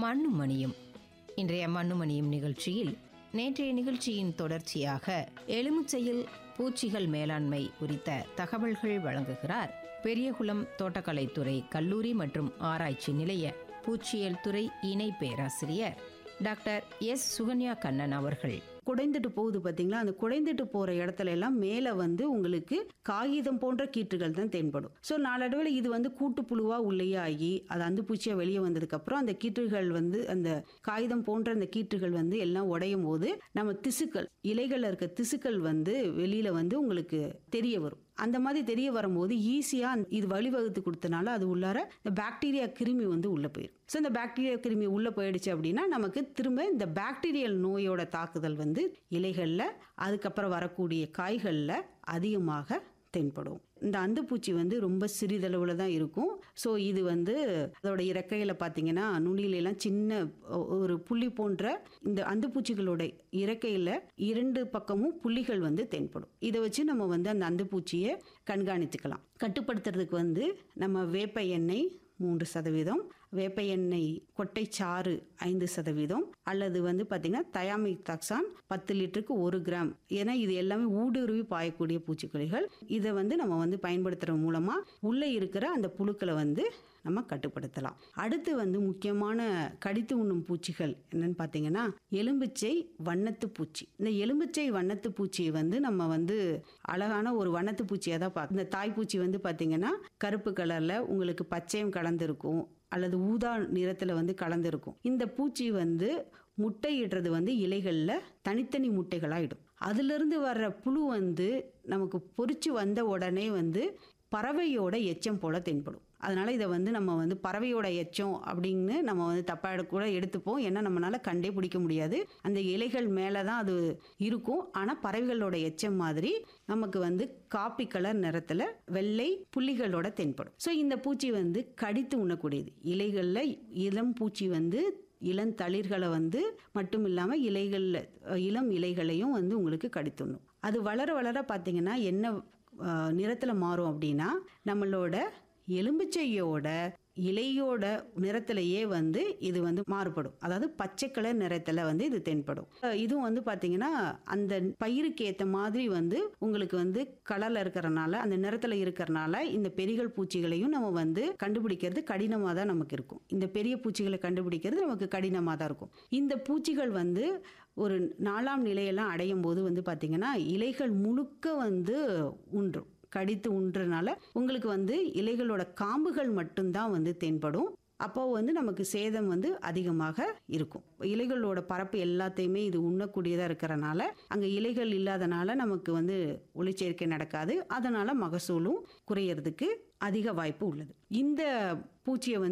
மண்ணும் மணியும் இன்றைய மண்ணும் மணியும் நிகழ்ச்சியில் நேற்றைய நிகழ்ச்சியின் தொடர்ச்சியாக எலுமிச்சையில் பூச்சிகள் மேலாண்மை குறித்த தகவல்கள் வழங்குகிறார் பெரியகுளம் தோட்டக்கலைத்துறை கல்லூரி மற்றும் ஆராய்ச்சி நிலைய பூச்சியல் துறை இணை பேராசிரியர் டாக்டர் எஸ் சுகன்யா கண்ணன் அவர்கள் குடைந்துட்டு போகுது பார்த்தீங்களா அந்த குடைந்துட்டு போகிற இடத்துல எல்லாம் மேலே வந்து உங்களுக்கு காகிதம் போன்ற கீற்றுகள் தான் தென்படும் ஸோ நாளடைவில் இது வந்து கூட்டுப்புழுவாக உள்ளேயே ஆகி அது அந்த பூச்சியாக வெளியே வந்ததுக்கப்புறம் அந்த கீற்றுகள் வந்து அந்த காகிதம் போன்ற அந்த கீற்றுகள் வந்து எல்லாம் உடையும் போது நம்ம திசுக்கள் இலைகளில் இருக்க திசுக்கள் வந்து வெளியில் வந்து உங்களுக்கு தெரிய வரும் அந்த மாதிரி தெரிய வரும்போது ஈஸியாக இது வழிவகுத்து கொடுத்தனால அது உள்ளார இந்த பாக்டீரியா கிருமி வந்து உள்ளே போயிடும் ஸோ இந்த பாக்டீரியா கிருமி உள்ளே போயிடுச்சு அப்படின்னா நமக்கு திரும்ப இந்த பாக்டீரியல் நோயோட தாக்குதல் வந்து இலைகளில் அதுக்கப்புறம் வரக்கூடிய காய்களில் அதிகமாக தென்படும் இந்த அந்துப்பூச்சி வந்து ரொம்ப சிறிதளவில் தான் இருக்கும் ஸோ இது வந்து அதோட இறக்கையில் பார்த்தீங்கன்னா நுனியிலெல்லாம் சின்ன ஒரு புள்ளி போன்ற இந்த அந்துப்பூச்சிகளோட இறக்கையில் இரண்டு பக்கமும் புள்ளிகள் வந்து தென்படும் இதை வச்சு நம்ம வந்து அந்த அந்துப்பூச்சியை கண்காணித்துக்கலாம் கட்டுப்படுத்துறதுக்கு வந்து நம்ம வேப்ப எண்ணெய் மூன்று சதவீதம் வேப்ப எண்ணெய் கொட்டைச்சாறு ஐந்து சதவீதம் அல்லது வந்து பார்த்திங்கன்னா தயாமிக் தாக்சான் பத்து லிட்டருக்கு ஒரு கிராம் ஏன்னா இது எல்லாமே ஊடுருவி பாயக்கூடிய பூச்சிக்கொல்லிகள் இதை வந்து நம்ம வந்து பயன்படுத்துகிற மூலமாக உள்ளே இருக்கிற அந்த புழுக்களை வந்து நம்ம கட்டுப்படுத்தலாம் அடுத்து வந்து முக்கியமான கடித்து உண்ணும் பூச்சிகள் என்னன்னு பார்த்தீங்கன்னா எலும்பிச்சை வண்ணத்து பூச்சி இந்த எலும்பிச்சை வண்ணத்து பூச்சியை வந்து நம்ம வந்து அழகான ஒரு வண்ணத்து பூச்சியாக தான் பார்க்க இந்த தாய்ப்பூச்சி வந்து பார்த்தீங்கன்னா கருப்பு கலரில் உங்களுக்கு பச்சையும் கலந்துருக்கும் அல்லது ஊதா நிறத்தில் வந்து கலந்துருக்கும் இந்த பூச்சி வந்து முட்டையிடுறது வந்து இலைகளில் தனித்தனி முட்டைகளாகிடும் அதிலிருந்து வர்ற புழு வந்து நமக்கு பொறிச்சு வந்த உடனே வந்து பறவையோட எச்சம் போல தென்படும் அதனால இதை வந்து நம்ம வந்து பறவையோட எச்சம் அப்படின்னு நம்ம வந்து தப்பாக கூட எடுத்துப்போம் ஏன்னா நம்மளால கண்டே பிடிக்க முடியாது அந்த இலைகள் மேலே தான் அது இருக்கும் ஆனால் பறவைகளோட எச்சம் மாதிரி நமக்கு வந்து காப்பி கலர் நிறத்தில் வெள்ளை புள்ளிகளோட தென்படும் ஸோ இந்த பூச்சி வந்து கடித்து உண்ணக்கூடியது இலைகளில் இளம் பூச்சி வந்து இளந்தளிர்களை வந்து மட்டும் இல்லாமல் இலைகளில் இளம் இலைகளையும் வந்து உங்களுக்கு கடித்துண்ணும் அது வளர வளர பார்த்தீங்கன்னா என்ன நிறத்தில் மாறும் அப்படின்னா நம்மளோட எலும்பிச்சையோட இலையோட நிறத்திலேயே வந்து இது வந்து மாறுபடும் அதாவது பச்சை கலர் நிறத்தில் வந்து இது தென்படும் இதுவும் வந்து பார்த்தீங்கன்னா அந்த பயிருக்கு ஏற்ற மாதிரி வந்து உங்களுக்கு வந்து கலரில் இருக்கிறனால அந்த நிறத்தில் இருக்கிறனால இந்த பெரிகள் பூச்சிகளையும் நம்ம வந்து கண்டுபிடிக்கிறது கடினமாக தான் நமக்கு இருக்கும் இந்த பெரிய பூச்சிகளை கண்டுபிடிக்கிறது நமக்கு கடினமாக தான் இருக்கும் இந்த பூச்சிகள் வந்து ஒரு நாலாம் நிலையெல்லாம் அடையும் போது வந்து பார்த்தீங்கன்னா இலைகள் முழுக்க வந்து உன்றும் கடித்து உண்றனால உங்களுக்கு வந்து இலைகளோட காம்புகள் மட்டும்தான் வந்து தென்படும் அப்போ வந்து நமக்கு சேதம் வந்து அதிகமாக இருக்கும் இலைகளோட பரப்பு எல்லாத்தையுமே இது உண்ணக்கூடியதாக இருக்கிறனால அங்கே இலைகள் இல்லாதனால நமக்கு வந்து ஒளிச்சேர்க்கை நடக்காது அதனால மகசூலும் குறையறதுக்கு அதிக வாய்ப்பு உள்ளது இந்த பூச்சியை வந்து